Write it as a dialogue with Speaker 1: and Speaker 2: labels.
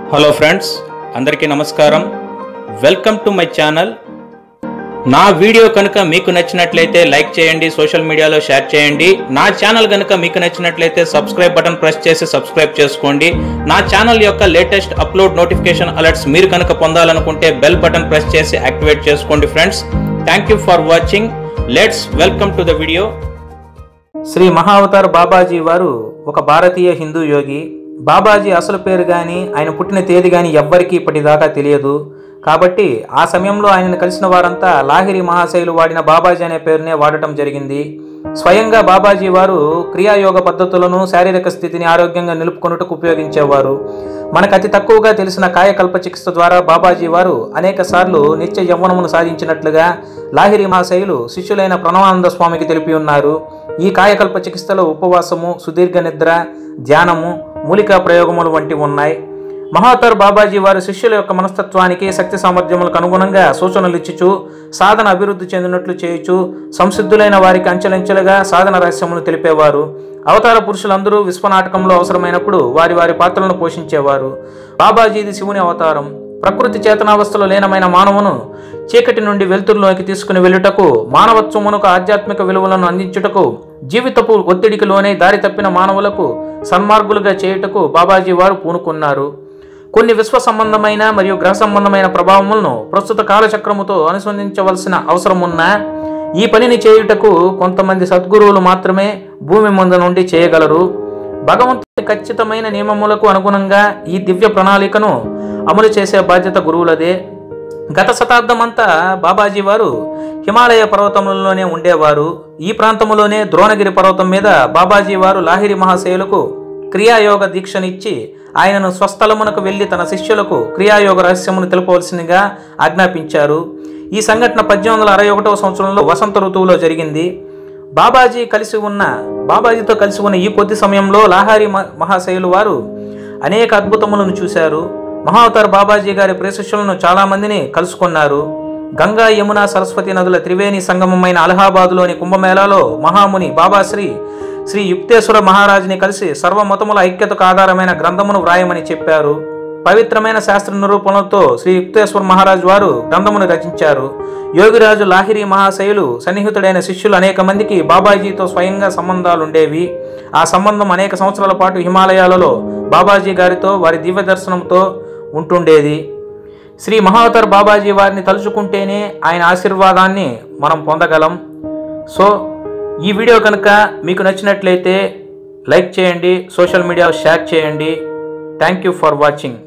Speaker 1: hello friends అందరికీ నమస్కారం welcome to my channel నా వీడియో కనుక మీకు నచ్చినట్లయితే లైక్ చేయండి సోషల్ మీడియాలో షేర్ చేయండి నా ఛానల్ కనుక మీకు నచ్చినట్లయితే సబ్స్క్రైబ్ బటన్ ప్రెస్ చేసి సబ్స్క్రైబ్ చేసుకోండి నా ఛానల్ యొక్క లేటెస్ట్ అప్లోడ్ నోటిఫికేషన్ అలర్ట్స్ మీరు కనుక పొందాలనుకుంటే బెల్ బటన్ ప్రెస్ చేసి యాక్టివేట్ చేసుకోండి friends thank you for watching let's welcome to the video Shri Mahavatar Babaji వారు ఒక భారతీయ హిందూ యోగి బాబాజీ అసలు పేరు కానీ ఆయన పుట్టిన తేదీ కానీ ఎవ్వరికీ ఇప్పటిదాకా తెలియదు కాబట్టి ఆ సమయంలో ఆయనను కలిసిన వారంతా లాహిరి మహాశైలు వాడిన బాబాజీ అనే పేరునే వాడటం జరిగింది స్వయంగా బాబాజీ వారు క్రియాయోగ పద్ధతులను శారీరక స్థితిని ఆరోగ్యంగా నిలుపుకొనుటకు ఉపయోగించేవారు మనకు అతి తక్కువగా తెలిసిన కాయకల్ప చికిత్స ద్వారా బాబాజీ వారు అనేక సార్లు నిత్య యవ్వనమును సాధించినట్లుగా లాహిరి మహాశైలు శిష్యులైన ప్రణవానంద స్వామికి తెలిపి ఉన్నారు ఈ కాయకల్ప చికిత్సలో ఉపవాసము సుదీర్ఘ నిద్ర ధ్యానము మూలికా ప్రయోగములు వంటి ఉన్నాయి మహాతర్ బాబాజీ వారి శిష్యుల యొక్క మనస్తత్వానికి శక్తి సామర్థ్యములకు అనుగుణంగా సూచనలు ఇచ్చుచు సాధన అభివృద్ధి చెందినట్లు చేయుచు సంసిద్ధులైన వారికి అంచెలంచెలుగా సాధన రహస్యమును తెలిపేవారు అవతార పురుషులందరూ విశ్వనాటకంలో అవసరమైనప్పుడు వారి వారి పాత్రలను పోషించేవారు బాబాజీది శివుని అవతారం ప్రకృతి చేతనావస్థలో లీనమైన మానవును చీకటి నుండి వెలుతురులోకి తీసుకుని వెళ్ళుటకు మానవత్వమునకు ఆధ్యాత్మిక విలువలను అందించుటకు జీవితపు ఒత్తిడికి లోనే దారి తప్పిన మానవులకు సన్మార్గులుగా చేయుటకు బాబాజీ వారు పూనుకున్నారు కొన్ని విశ్వ సంబంధమైన మరియు గ్రహ సంబంధమైన ప్రభావములను ప్రస్తుత కాలచక్రముతో అనుసంధించవలసిన అవసరం ఉన్నా ఈ పనిని చేయుటకు కొంతమంది సద్గురువులు మాత్రమే భూమి ముందు నుండి చేయగలరు భగవంతుని ఖచ్చితమైన నియమములకు అనుగుణంగా ఈ దివ్య ప్రణాళికను అమలు చేసే బాధ్యత గురువులదే గత శతాబ్దమంతా బాబాజీ వారు హిమాలయ పర్వతములలోనే ఉండేవారు ఈ ప్రాంతములోనే ద్రోణగిరి పర్వతం మీద బాబాజీ వారు లాహిరి మహాశయులకు క్రియాయోగ దీక్షనిచ్చి ఆయనను స్వస్థలమునకు వెళ్లి తన శిష్యులకు క్రియాయోగ రహస్యమును తెలుపవలసిందిగా ఆజ్ఞాపించారు ఈ సంఘటన పద్దెనిమిది వందల అరవై ఒకటవ సంవత్సరంలో వసంత ఋతువులో జరిగింది బాబాజీ కలిసి ఉన్న బాబాజీతో కలిసి ఉన్న ఈ కొద్ది సమయంలో లాహారి మ- మహాశయులు వారు అనేక అద్భుతములను చూశారు మహావతార్ బాబాజీ గారి ప్రేశిష్యులను చాలా మందిని కలుసుకున్నారు గంగా యమున సరస్వతి నదుల త్రివేణి సంగమమైన అలహాబాదులోని కుంభమేళాలో మహాముని బాబాశ్రీ శ్రీ యుక్తేశ్వర మహారాజుని కలిసి సర్వమతముల ఐక్యతకు ఆధారమైన గ్రంథమును వ్రాయమని చెప్పారు పవిత్రమైన శాస్త్ర నిరూపణలతో శ్రీ యుక్తేశ్వర మహారాజు వారు గ్రంథమును రచించారు యోగిరాజు లాహిరి మహాశయులు సన్నిహితుడైన శిష్యులు అనేక మందికి బాబాజీతో స్వయంగా సంబంధాలుండేవి ఆ సంబంధం అనేక సంవత్సరాల పాటు హిమాలయాలలో బాబాజీ గారితో వారి దివ్య దర్శనంతో ఉంటుండేది శ్రీ మహావతార్ బాబాజీ వారిని తలుచుకుంటేనే ఆయన ఆశీర్వాదాన్ని మనం పొందగలం సో ఈ వీడియో కనుక మీకు నచ్చినట్లయితే లైక్ చేయండి సోషల్ మీడియాలో షేర్ చేయండి థ్యాంక్ యూ ఫర్ వాచింగ్